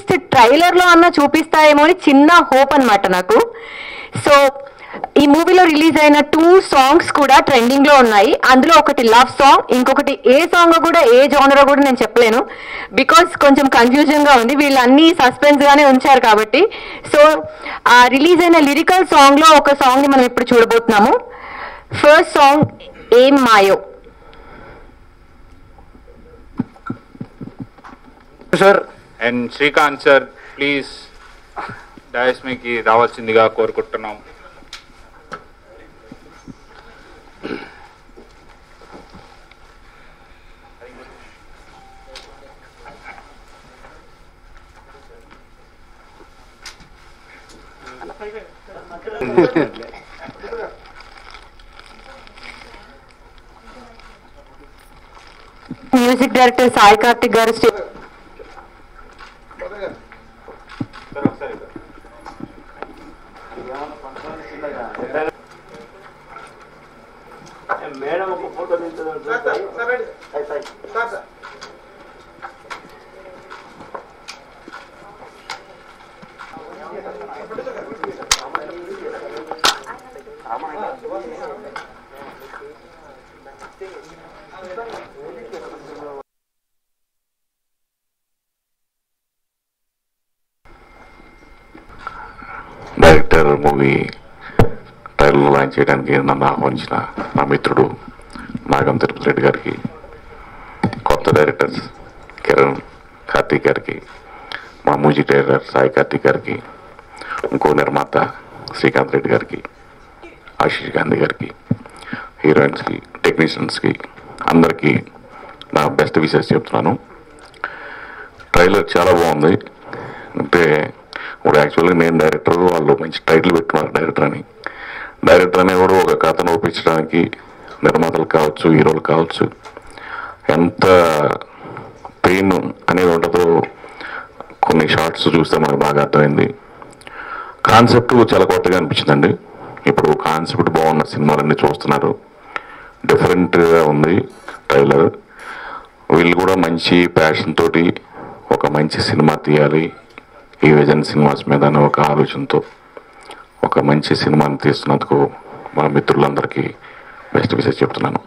At least trailer లో అన్న చూపిస్తాయేమో అని చిన్న హోప్ అన్నమాట నాకు సో ఈ మూవీలో రిలీజ్ అయిన టూ సాంగ్స్ కూడా ట్రెండింగ్ లో ఉన్నాయి అందులో ఒకటి లవ్ సాంగ్ ఇంకొకటి ఏ సాంగ్ కూడా ఏ జోనర్ కూడా నేను చెప్పలేను బికాస్ కొంచెం కన్ఫ్యూజన్ గా ఉంది వీళ్ళు అన్ని సస్పెన్స్ గానే ఉంచారు కాబట్టి సో ఆ రిలీజ్ అయిన లిరికల్ సాంగ్ లో ఒక సాంగ్ ని మనం ఇప్పుడు చూడబోతున్నాము ఫస్ట్ సాంగ్ ఏం మాయో sir and Srikanth sir please dais మీకి రావాల్సిందిగా కోరుకుంటున్నాం మ్యూజిక్ డైరెక్టర్ సాయి కార్తిక్ గారు స్టే- మేడం ఒక photo director movie trailer launch చేయడానికి నన్ను ఆహ్వానించిన నా మిత్రుడు నాగం తిరుపతి రెడ్డి గారికి కొత్త డైరెక్టర్స్ కిరణ్ కార్తీక్ గారికి మా మ్యూజిక్ డైరెక్టర్ సాయి కార్తీక్ గారికి ఇంకో నిర్మాత శ్రీకాంత్ రెడ్డి గారికి ఆశీష్ గాంధీ గారికి హీరోయిన్స్కి టెక్నీషియన్స్కి అందరికీ నా బెస్ట్ విషెస్ చెప్తున్నాను ట్రైలర్ చాలా బాగుంది అంటే ఇప్పుడు యాక్చువల్గా నేను డైరెక్టర్ వాళ్ళు మంచి టైటిల్ పెట్టున్నారు డైరెక్టర్ అని డైరెక్టర్ అనే కూడా ఒక కథను ఒప్పించడానికి నిర్మాతలు కావచ్చు హీరోలు కావచ్చు ఎంత పెయిన్ అనేది ఉంటుందో కొన్ని షార్ట్స్ చూస్తే మనకు బాగా అర్థమైంది కాన్సెప్ట్ చాలా కొత్తగా అనిపించిందండి ఇప్పుడు కాన్సెప్ట్ బాగున్న సినిమాలన్నీ చూస్తున్నారు డిఫరెంట్గా ఉంది ట్రైలర్ వీళ్ళు కూడా మంచి ప్యాషన్ తోటి ఒక మంచి సినిమా తీయాలి ఈ విజన్ సినిమాస్ మీద అనే ఒక ఆలోచనతో ఒక మంచి సినిమాని తీస్తున్నందుకు మా మిత్రులందరికీ బెస్ట్ విషయం చెప్తున్నాను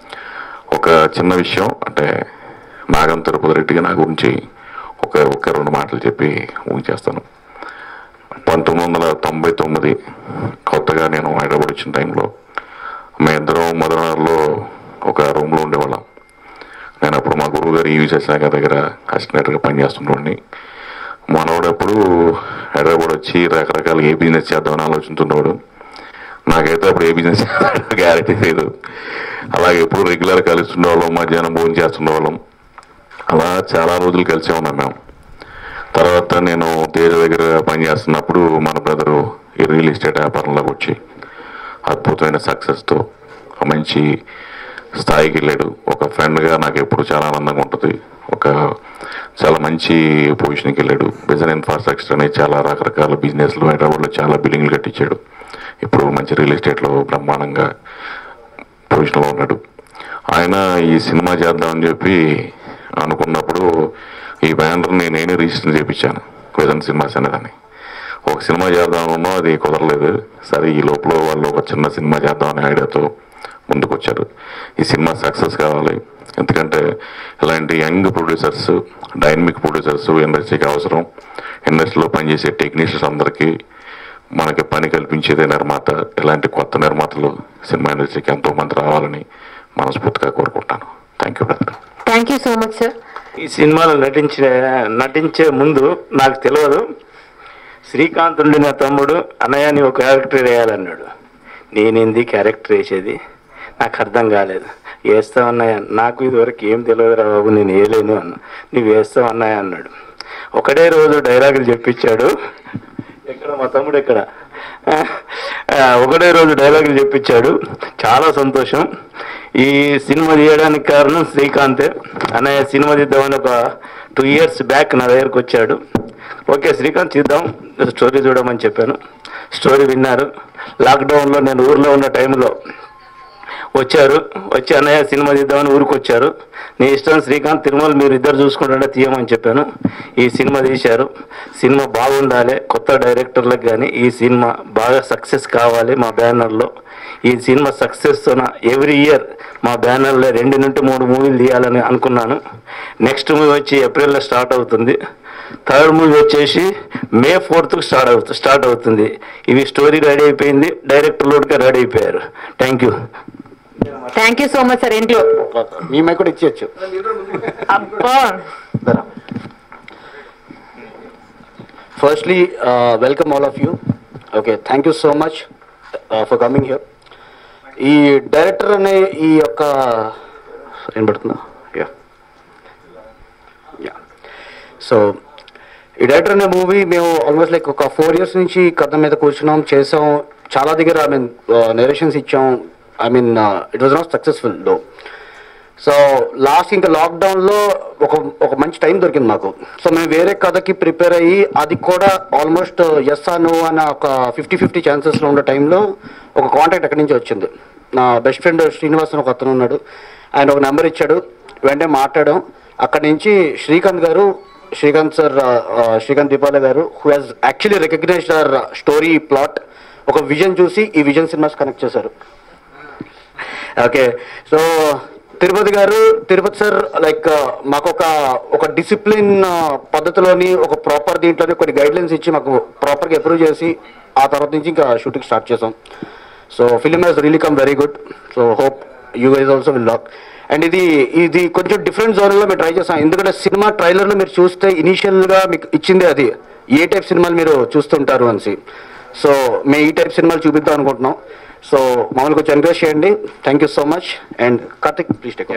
ఒక చిన్న విషయం అంటే నాగం తిరుపతి రెడ్డిగా నా గురించి ఒక ఒక రెండు మాటలు చెప్పి ఊహించేస్తాను పంతొమ్మిది వందల తొంభై తొమ్మిది కొత్తగా నేను హైదరాబాద్ వచ్చిన టైంలో మేమిద్దరం మదనలో ఒక రూమ్లో ఉండేవాళ్ళం నేను అప్పుడు మా గురువు గారు ఈవి శశాఖ దగ్గర అసిస్టెంట్గా పనిచేస్తుండేవాడిని మనోడప్పుడు హైదరాబాద్ వచ్చి రకరకాల ఏ బిజినెస్ చేద్దామని ఆలోచించుండేవాడు నాకైతే అప్పుడు ఏ బిజినెస్ గ్యారెంటీ లేదు అలాగే ఎప్పుడు రెగ్యులర్ కలిసి ఉండేవాళ్ళం మధ్యాహ్నం భోజనం చేస్తుండేవాళ్ళం అలా చాలా రోజులు కలిసే ఉన్నాం మేము తర్వాత నేను తేజ దగ్గర పనిచేస్తున్నప్పుడు మన బ్రదరు ఈ రియల్ ఎస్టేట్ వ్యాపారంలోకి వచ్చి అద్భుతమైన సక్సెస్తో ఒక మంచి స్థాయికి వెళ్ళాడు ఒక ఫ్రెండ్గా నాకు ఎప్పుడు చాలా ఆనందంగా ఉంటుంది ఒక చాలా మంచి పొజిషన్కి వెళ్ళాడు బిజినెస్ ఇన్ఫ్రాస్ట్రక్చర్ అనేది చాలా రకరకాల బిజినెస్లు హైదరాబాద్లో చాలా బిల్డింగ్లు కట్టించాడు ఇప్పుడు మంచి రియల్ ఎస్టేట్లో బ్రహ్మాండంగా పొజిషన్లో ఉన్నాడు ఆయన ఈ సినిమా చేద్దామని చెప్పి అనుకున్నప్పుడు ఈ బ్యానర్ని నేనే రిజిస్టర్ చేయించాను విజన్ సినిమాస్ అనేదాన్ని ఒక సినిమా చేద్దామన్నా అది కుదరలేదు సరే ఈ లోపల వాళ్ళు ఒక చిన్న సినిమా చేద్దామనే ఐడియాతో ముందుకు వచ్చారు ఈ సినిమా సక్సెస్ కావాలి ఎందుకంటే ఇలాంటి యంగ్ ప్రొడ్యూసర్స్ డైనమిక్ ప్రొడ్యూసర్స్ ఇండస్ట్రీకి అవసరం ఇండస్ట్రీలో పనిచేసే టెక్నీషియన్స్ అందరికీ మనకి పని కల్పించేదే నిర్మాత ఇలాంటి కొత్త నిర్మాతలు సినిమా ఇండస్ట్రీకి ఎంతో మంది రావాలని మనస్ఫూర్తిగా కోరుకుంటాను thank you brother thank you so much sir ఈ సినిమాలో నటించిన నటించే ముందు నాకు తెలియదు శ్రీకాంత్ ఉండి నా తమ్ముడు అన్నయ్య నీ ఒక క్యారెక్టర్ వేయాలన్నాడు నేనేంది క్యారెక్టర్ వేసేది నాకు అర్థం కాలేదు వేస్తావు అన్నయ్య నాకు ఇదివరకు ఏం తెలియదురా బాబు నేను వేయలేను అన్న నువ్వు వేస్తావు అన్నయ్య అన్నాడు ఒకటే రోజు డైలాగులు చెప్పించాడు ఎక్కడ మా తమ్ముడు ఎక్కడ ఆ, ఒకటే రోజు డైలాగులు చెప్పించాడు చాలా సంతోషం ఈ సినిమా తీయడానికి కారణం శ్రీకాంతే అన్నయ్య సినిమా తీద్దామని ఒక టూ ఇయర్స్ బ్యాక్ నా దగ్గరకు వచ్చాడు ఓకే శ్రీకాంత్ తీద్దాం స్టోరీ చూడమని చెప్పాను స్టోరీ విన్నారు లాక్డౌన్లో నేను ఊర్లో ఉన్న టైంలో వచ్చారు వచ్చి అన్నయ్య సినిమా తీద్దామని ఊరికి వచ్చారు నీ ఇష్టం శ్రీకాంత్ తిరుమల మీరు ఇద్దరు చూసుకుంటుంటే తీయమని చెప్పాను ఈ సినిమా తీశారు సినిమా బాగుండాలి కొత్త డైరెక్టర్లకు కానీ ఈ సినిమా బాగా సక్సెస్ కావాలి మా బ్యానర్లో ఈ సినిమా సక్సెస్ ఎవ్రీ ఇయర్ మా బ్యానర్లో రెండు నుండి మూడు మూవీలు తీయాలని అనుకున్నాను నెక్స్ట్ మూవీ వచ్చి ఏప్రిల్లో స్టార్ట్ అవుతుంది థర్డ్ మూవీ వచ్చేసి మే ఫోర్త్ స్టార్ట్ అవుతుంది స్టార్ట్ అవుతుంది ఇవి స్టోరీ రెడీ అయిపోయింది డైరెక్టర్ లోడ్గా రెడీ అయిపోయారు thank you thank you so much sir ఇంట్లో మీ మైక్ కూడా ఇచ్చేయచ్చు అబ్బా firstly welcome all of you okay thank you so much for coming here ఈ డైరెక్టర్ అనే ఈ యొక్క ఏం పడుతుందా యా యా సో ఈ డైరెక్టర్ అనే మూవీ మేము ఆల్మోస్ట్ లైక్ ఒక ఫోర్ ఇయర్స్ నుంచి కథ మీద కూర్చున్నాం చేసాం చాలా దగ్గర ఐ మీన్ నెరేషన్స్ ఇచ్చాం I mean it was not successful though so last ఇంకా లాక్డౌన్లో ఒక ఒక మంచి టైం దొరికింది మాకు సో మేము వేరే కథకి ప్రిపేర్ అయ్యి అది కూడా ఆల్మోస్ట్ ఎస్ ఆ నో అన్న ఒక ఫిఫ్టీ ఫిఫ్టీ ఛాన్సెస్లో ఉన్న టైంలో ఒక కాంటాక్ట్ ఎక్కడి నుంచి వచ్చింది నా బెస్ట్ ఫ్రెండ్ శ్రీనివాస్ అని ఒక అతను ఉన్నాడు ఆయన ఒక నెంబర్ ఇచ్చాడు వెంటనే మాట్లాడాం అక్కడి నుంచి శ్రీకాంత్ గారు Srikanth sir Srikanth Deepala garu who has actually recognized our story plot ఒక విజన్ చూసి ఈ విజన్ సినిమాస్ కనెక్ట్ చేశారు okay so Tirupati garu Tirupati sir like మాకు ఒక ఒక డిసిప్లిన్ పద్ధతిలోని ఒక ప్రాపర్ దీంట్లోని కొన్ని గైడ్ లైన్స్ ఇచ్చి మాకు ప్రాపర్గా అప్రూవ్ చేసి ఆ తర్వాత నుంచి ఇంకా షూటింగ్ స్టార్ట్ చేసాం so film has really come very good so hope you guys also will like and ఇది ఇది కొంచెం డిఫరెంట్ జోన్లో మేము ట్రై చేస్తాం ఎందుకంటే సినిమా ట్రైలర్లో మీరు చూస్తే ఇనీషియల్గా మీకు ఇచ్చిందే అది ఏ టైప్ సినిమాలు మీరు చూస్తుంటారు అనేసి సో మేము ఈ టైప్ సినిమాలు చూపిద్దాం అనుకుంటున్నాం సో మమ్మల్ని కొంచెం ఎంకరేజ్ చేయండి thank you so much and Karthik please take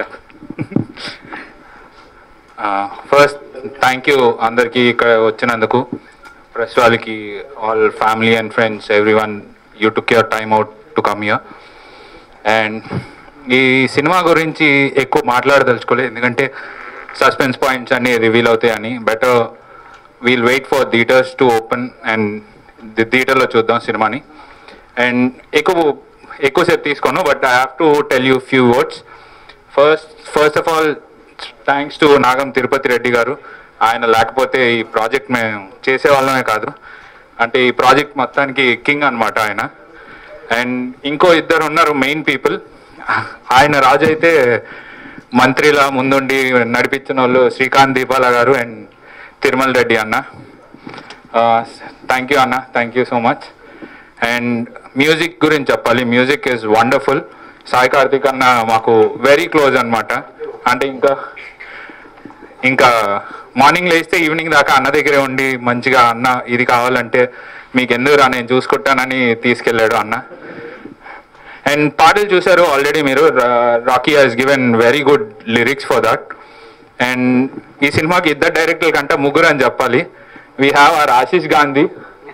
first thank you అందరికీ ఇక్కడ వచ్చినందుకు ప్రెస్ వాళ్ళకి all family and friends every one you took your time out to come here and ఈ సినిమా గురించి ఎక్కువ మాట్లాడదలుచుకోలేదు ఎందుకంటే సస్పెన్స్ పాయింట్స్ అన్ని రివీల్ అవుతాయని better we'll wait for theaters to open and థియేటర్లో చూద్దాం సినిమాని అండ్ ఎక్కువ ఎక్కువసేపు తీసుకోను but I have to tell you few words first first of all thanks to Nagam Tirupati Reddy garu ఆయన లేకపోతే ఈ ప్రాజెక్ట్ మేము చేసే వాళ్ళమే కాదు అంటే ఈ ప్రాజెక్ట్ మొత్తానికి కింగ్ అన్నమాట ఆయన అండ్ ఇంకో ఇద్దరు ఉన్నారు మెయిన్ పీపుల్ ఆయన రాజు అయితే మంత్రిలా ముందుండి నడిపించిన వాళ్ళు శ్రీకాంత్ దీపాల గారు అండ్ తిరుమల రెడ్డి అన్న థ్యాంక్ యూ అన్న thank you so much and music గురించి చెప్పాలి music is wonderful Sai Karthik అన్న మాకు వెరీ క్లోజ్ అన్నమాట అంటే ఇంకా ఇంకా మార్నింగ్ లేస్తే ఈవినింగ్ దాకా అన్న దగ్గరే ఉండి మంచిగా అన్న ఇది కావాలంటే మీకు ఎందుకు రా నేను చూసుకుంటానని తీసుకెళ్ళాడు అన్న అండ్ పాటలు చూసారు ఆల్రెడీ మీరు Rocky has given very good lyrics for that and ఈ సినిమాకి ఇద్దరు డైరెక్టర్ల కంటే ముగ్గురు అని చెప్పాలి we have R Ashish Gandhi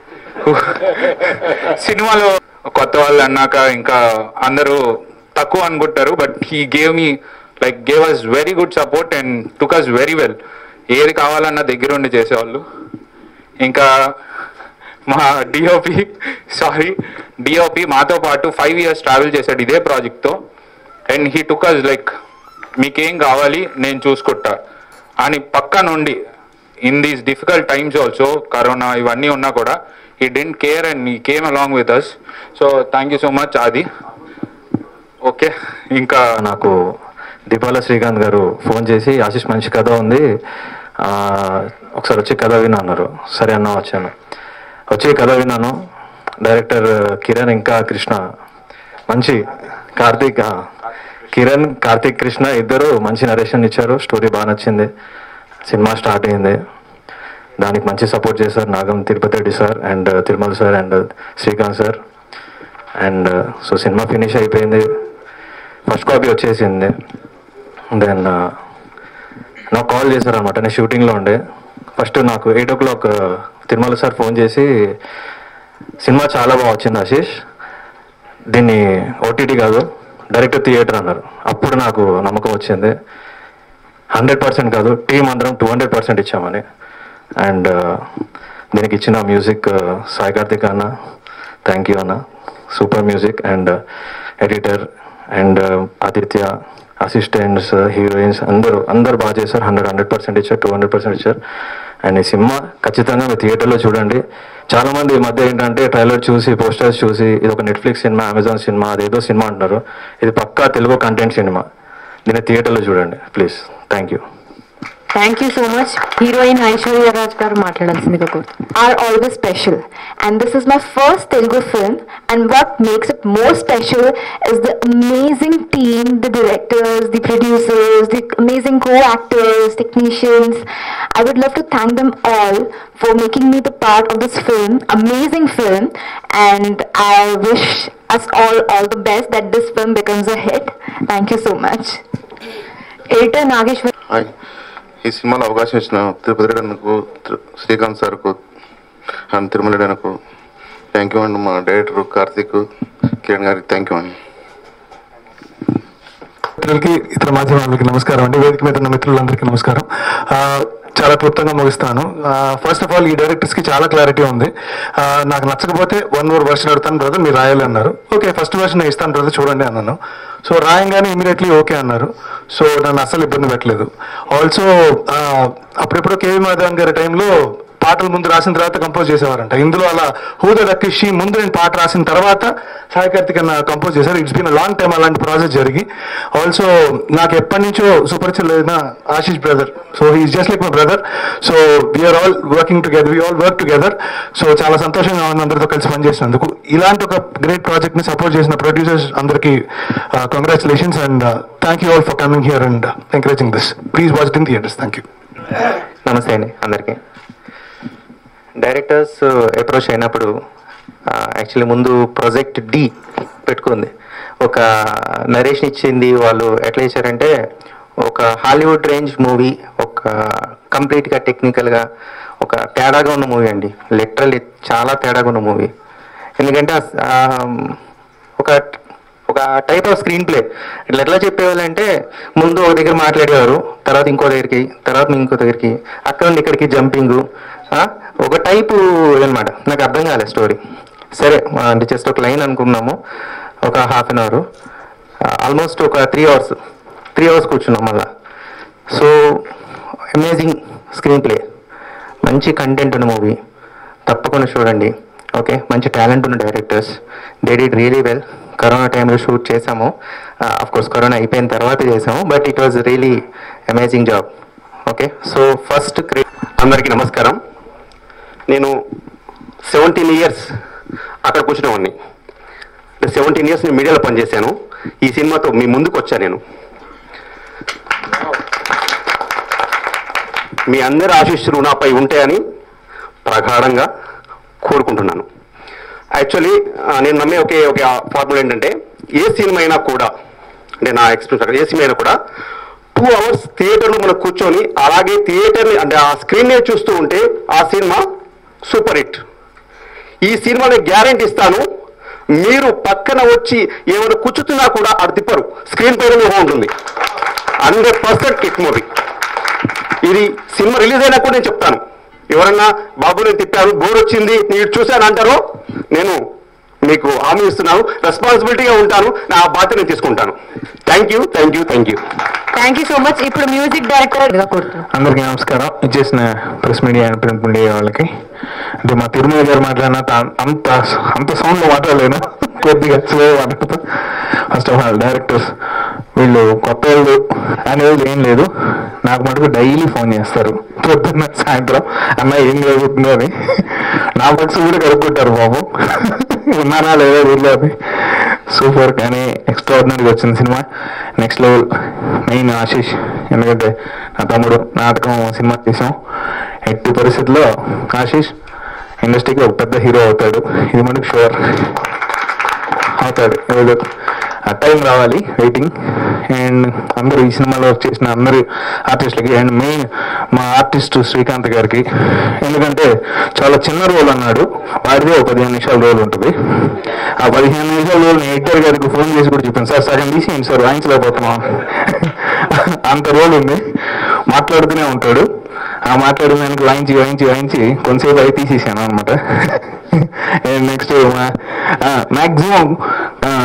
సినిమాలో కొత్త వాళ్ళు అన్నాక ఇంకా అందరూ తక్కువ అనుకుంటారు but he gave me like gave us very good support and took us very well ఏది కావాలన్నా దగ్గరుండి చేసేవాళ్ళు ఇంకా మా డిఓపి సారీ డిఓపి మాతో పాటు ఫైవ్ ఇయర్స్ ట్రావెల్ చేశాడు ఇదే ప్రాజెక్ట్తో and he took us like మీకేం కావాలి నేను చూసుకుంటా అని పక్క నుండి in these difficult times also corona ఇవన్నీ ఉన్నా కూడా ఈ డెంట్ కేర్ అండ్ ఈ came along with us so thank you so much Aadi okay ఇంకా నాకు దీపాల శ్రీకాంత్ గారు ఫోన్ చేసి ఆశీష్ మంచి కథ ఉంది ఆ, ఒకసారి వచ్చి కథ విన్నా అన్నారు సరే అన్న వచ్చాను వచ్చి కథ విన్నాను డైరెక్టర్ కిరణ్ ఇంకా కృష్ణ మంచి కార్తీక్ ఆ, కిరణ్ కార్తీక్ కృష్ణ ఇద్దరు మంచి నరేషన్ ఇచ్చారు స్టోరీ బాగా నచ్చింది సినిమా స్టార్ట్ అయింది దానికి మంచి సపోర్ట్ చేశారు Nagam Tirupati Reddy sir and Tirumala sir and Srikanth sir and so సినిమా ఫినిష్ అయిపోయింది ఫస్ట్ కాపీ వచ్చేసింది దెన్ నాకు కాల్ చేశారు అనమాట నేను షూటింగ్లో ఉండే ఫస్ట్ నాకు eight o'clock Tirumala sir phone చేసి సినిమా చాలా బాగా వచ్చింది ఆశీష్ దీన్ని ఓటీటీ కాదు డైరెక్ట్ థియేటర్ అన్నారు అప్పుడు నాకు నమ్మకం వచ్చింది హండ్రెడ్ పర్సెంట్ కాదు టీం అందరం టూ హండ్రెడ్ పర్సెంట్ ఇచ్చామని అండ్ దీనికి ఇచ్చిన మ్యూజిక్ సాయి కార్తిక్ అన్న థ్యాంక్ యూ అన్న super music and editor and Aditya assistants heroines అందరూ అందరు బాగా చేశారు హండ్రెడ్ హండ్రెడ్ పర్సెంట్ ఇచ్చారు టూ హండ్రెడ్ పర్సెంట్ ఇచ్చారు అండ్ ఈ సినిమా ఖచ్చితంగా మీరు థియేటర్లో చూడండి చాలా మంది ఈ మధ్య ఏంటంటే ట్రైలర్ చూసి పోస్టర్స్ చూసి ఇది ఒక నెట్ఫ్లిక్స్ సినిమా అమెజాన్ సినిమా అదేదో సినిమా అంటున్నారు ఇది పక్కా తెలుగు కంటెంట్ సినిమా దీన్ని థియేటర్లో చూడండి please thank you thank you so much heroine Aishwarya Raj garu మాట్లాడాల్సిందిగా కోరుతున్నాను are always special. And this is my first Telugu film. And what makes it more special is the amazing team, the directors, the producers, the amazing co-actors, technicians. I would love to thank them all for making me the part of this film, amazing film. And I wish us all all the best that this film becomes a hit. Thank you so much. Editor Nageswar hi ఈ సినిమాలో అవకాశం ఇచ్చిన తిరుపతి రెడ్డి అన్నకు three- Srikanth సార్కు and Tirumala Reddy అన్నకు thank you అండి మా director Karthik Kiran గారికి థ్యాంక్ యూ అండి మిత్రులకి ఇతర మాధ్యమాలకి నమస్కారం అండి వేదిక మీద ఉన్న మిత్రులందరికీ నమస్కారం ఆ, చాలా క్లుప్తంగా ముగిస్తాను ఫస్ట్ ఆఫ్ ఆల్ ఈ డైరెక్టర్స్ కి చాలా క్లారిటీ ఉంది ఆ, నాకు నచ్చకపోతే వన్ మోర్ వర్షన్ అడుగుతాను బ్రదర్ మీరు రాయాలి అన్నారు ఓకే ఫస్ట్ వర్షన్ ఇస్తాను బ్రదర్ చూడండి అన్నాను సో రాయంగానే ఇమీడియట్లీ ఓకే అన్నారు సో నన్ను అస్సలు ఇబ్బంది పెట్టలేదు ఆల్సో అప్పుడెప్పుడు కేవీ మాధవన్ గారి టైంలో పాటలు ముందు రాసిన తర్వాత కంపోజ్ చేసేవారంట ఇందులో అలా హూద దక్కిషి ముందు నేను పాట రాసిన తర్వాత సాయి కార్తిక్ అన్న కంపోజ్ చేశారు ఇట్స్ బీన్ లాంగ్ టైం అలాంటి ప్రాసెస్ జరిగి ఆల్సో నాకు ఎప్పటి నుంచో సుపరిచితులైన Ashish brother so he's just like my brother so we're all working together we all work together so చాలా సంతోషంగా ఉంది అందరితో కలిసి పనిచేసినందుకు ఇలాంటి ఒక గ్రేట్ ప్రాజెక్ట్ ని సపోర్ట్ చేసిన ప్రొడ్యూసర్స్ అందరికీ congratulations and thank you all for coming here and encouraging this please watch in theaters thank you నమస్తే అండి అందరికీ డైరెక్టర్స్ అప్రోచ్ అయినప్పుడు యాక్చువల్లీ ముందు ప్రాజెక్ట్ డి పెట్టుకుంది ఒక నరేషన్ ఇచ్చింది వాళ్ళు ఎట్లా ఇచ్చారంటే ఒక హాలీవుడ్ రేంజ్ మూవీ ఒక కంప్లీట్గా టెక్నికల్గా ఒక తేడాగా ఉన్న మూవీ అండి లిటరల్లీ చాలా తేడాగా ఉన్న మూవీ ఎందుకంటే ఆ, ఒక ఒక టైప్ ఆఫ్ స్క్రీన్ ప్లే ఇట్లా ఎట్లా చెప్పేవాళ్ళంటే ముందు ఒక దగ్గర మాట్లాడేవారు తర్వాత ఇంకో దగ్గరికి తర్వాత ఇంకో దగ్గరికి అక్కడ నుండి ఇక్కడికి జంపింగ్ ఒక టైపు అనమాట నాకు అర్థం కాలేదు స్టోరీ సరే ఆ, అంటే జస్ట్ ఒక లైన్ అనుకున్నాము ఒక హాఫ్ అన్ అవర్ ఆల్మోస్ట్ ఒక త్రీ అవర్స్ త్రీ అవర్స్ కూర్చున్నాం మళ్ళా సో అమేజింగ్ స్క్రీన్ ప్లే మంచి కంటెంట్ ఉన్న మూవీ తప్పకుండా చూడండి ఓకే మంచి టాలెంట్ ఉన్న directors they did really well corona టైంలో షూట్ చేసాము అఫ్ కోర్స్ కరోనా అయిపోయిన తర్వాత చేసాము but it was really amazing job okay so first అందరికీ నమస్కారం నేను సెవెంటీన్ ఇయర్స్ అక్కడ కూర్చునేవాడిని సెవెంటీన్ ఇయర్స్ నేను మీడియాలో పనిచేశాను ఈ సినిమాతో మీ ముందుకు వచ్చాను నేను మీ అందరి ఆశీస్సులు నాపై ఉంటాయని ప్రగాఢంగా కోరుకుంటున్నాను యాక్చువల్లీ నేను నమ్మే ఒకే ఒక ఫార్ములా ఏంటంటే ఏ సినిమా అయినా కూడా అంటే నా ఎక్స్పీరియన్స్ ప్రకారం ఏ సినిమా అయినా కూడా టూ అవర్స్ థియేటర్లో మనం కూర్చొని అలాగే థియేటర్ని అంటే ఆ స్క్రీన్నే చూస్తూ ఉంటే ఆ సినిమా సూపర్ హిట్ ఈ సినిమాని గ్యారెంటీ ఇస్తాను మీరు పక్కన వచ్చి ఏమైనా కూర్చుతున్నా కూడా అది తిప్పరు స్క్రీన్ పైన మొహం ఉంటుంది హండ్రెడ్ పర్సెంట్ హిట్ మూవీ ఇది సినిమా రిలీజ్ అయినా కూడా నేను చెప్తాను ఎవరన్నా బాబు నేను తిప్పాను బోర్ వచ్చింది మీరు చూశాను అంటారో నేను మీకు హామీ ఇస్తున్నాను రెస్పాన్సిబిలిటీగా ఉంటాను నా బాధ్యత నేను తీసుకుంటాను thank you thank you thank you thank you so much ఇప్పుడు మ్యూజిక్ డైరెక్టర్ కోరుతున్నాను అందరికీ నమస్కారం ఇచ్చేసిన press media and print media వాళ్ళకి అంటే మా తిరుమల గారు మాట్లాడిన తా- అంత అంత సౌండ్లో మాట్లాడలేను కొద్దిగా స్లో మాట్లాడుతూ ఫస్ట్ ఆఫ్ ఆల్ డైరెక్టర్స్ వీళ్ళు కొత్త వాళ్ళు అనేది ఏం లేదు నాకు మటుకు డైలీ ఫోన్ చేస్తారు పొద్దున్న సాయంత్రం అన్న ఏం జరుగుతుందో అని నా బక్స్ కూడా కనుక్కుంటారు బాబు ఉన్నారా లేదా ఊళ్ళో అని సూపర్ కానీ ఎక్స్ట్రాడినరీగా వచ్చింది సినిమా నెక్స్ట్ లెవెల్ మెయిన్ ఆశీష్ ఎందుకంటే నా తమ్ముడు నాటకం సినిమా తీసాం ఎట్టి పరిస్థితుల్లో ఆశీష్ ఇండస్ట్రీకి ఒక పెద్ద హీరో అవుతాడు ఇది మనకు షూర్ అవుతాడు ఏదో ఆ టైం రావాలి వెయిటింగ్ అండ్ అందరూ ఈ సినిమాలో చేసిన అందరి ఆర్టిస్టులకి అండ్ మెయిన్ మా ఆర్టిస్ట్ శ్రీకాంత్ గారికి ఎందుకంటే చాలా చిన్న రోల్ అన్నాడు వాడిదే ఒక పదిహేను నిమిషాల రోల్ ఉంటుంది ఆ పదిహేను నిమిషాల రోల్ ఎడిటర్ గారికి ఫోన్ చేసి కూడా చెప్పాను సార్ సగం తీసేయండి సార్ వాయించలేకపోతున్నాం అంత రోల్ ఉంది మాట్లాడుతూనే ఉంటాడు ఆ మాట్లాడిన దానికి వాయించి వాయించి వాయించి కొంతసేపు అయి తీసేసాను అనమాట నెక్స్ట్ మ్యాక్సిమం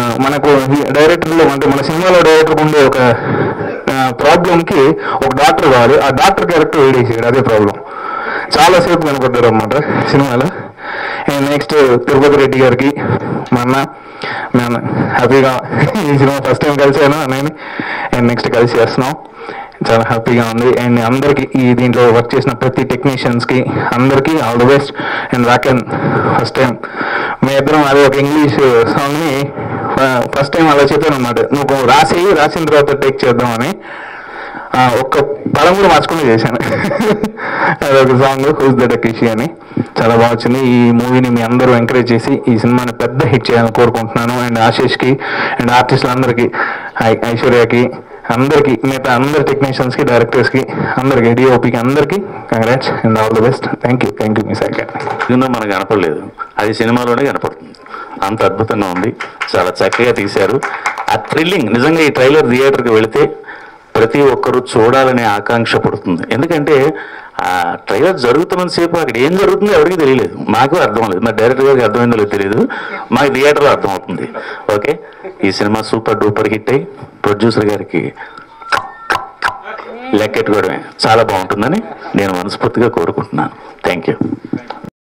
మనకు డైరెక్టర్లో అంటే మన సినిమాలో డైరెక్టర్ ఉండే ఒక ప్రాబ్లంకి ఒక డాక్టర్ కావాలి ఆ డాక్టర్ క్యారెక్టర్ వేడేసాడు అదే ప్రాబ్లం చాలాసేపు కనపడ్డారు అనమాట సినిమాలో అండ్ నెక్స్ట్ తిరుపతి రెడ్డి గారికి మా అన్న మేము హ్యాపీగా ఈ సినిమా ఫస్ట్ టైం కలిసాను నేను అండ్ నెక్స్ట్ కలిసి చేస్తున్నాం చాలా హ్యాపీగా ఉంది అండ్ అందరికీ ఈ దీంట్లో వర్క్ చేసిన ప్రతి టెక్నీషియన్స్కి అందరికీ ఆల్ ది బెస్ట్ అండ్ రాకెన్ ఫస్ట్ టైం మీ ఇద్దరం అదే ఒక ఇంగ్లీష్ సాంగ్ని ఫస్ట్ టైం అలా చెప్పాను అనమాట నువ్వు రాసి రాసిన తర్వాత టేక్ చేద్దామని ఆ, ఒక్క పదం కూడా మార్చుకుని చేశాను అదొక సాంగ్ హూస్ ద డకిషి అని చాలా బాగా వచ్చింది ఈ మూవీని మీ అందరూ ఎంకరేజ్ చేసి ఈ సినిమాని పెద్ద హిట్ చేయాలని కోరుకుంటున్నాను అండ్ ఆశీష్కి అండ్ ఆర్టిస్టులందరికీ ఐ- ఐశ్వర్యకి అందరికీ మిగతా అందరి టెక్నీషియన్స్కి డైరెక్టర్స్కి అందరికి డిఓపికి అందరికీ congrats and all the best thank you thank you మీ సైడ్ సినిమా మనకు కనపడలేదు అది సినిమాలోనే కనపడుతుంది అంత అద్భుతంగా ఉంది చాలా చక్కగా తీశారు ఆ థ్రిల్లింగ్ నిజంగా ఈ ట్రైలర్ థియేటర్కి వెళితే ప్రతి ఒక్కరూ చూడాలనే ఆకాంక్ష పడుతుంది ఎందుకంటే ఆ ట్రైలర్ జరుగుతున్నంతసేపు అక్కడ ఏం జరుగుతుందో ఎవరికి తెలియలేదు మాకు అర్థం లేదు మరి డైరెక్టర్ గారికి అర్థమైందో లేదో తెలియదు మాకు థియేటర్లో అర్థమవుతుంది ఓకే ఈ సినిమా సూపర్ డూపర్ హిట్ అయ్యి ప్రొడ్యూసర్ గారికి లెక్కెట్టుకోవడమే చాలా బాగుంటుందని నేను మనస్ఫూర్తిగా కోరుకుంటున్నాను థ్యాంక్ యూ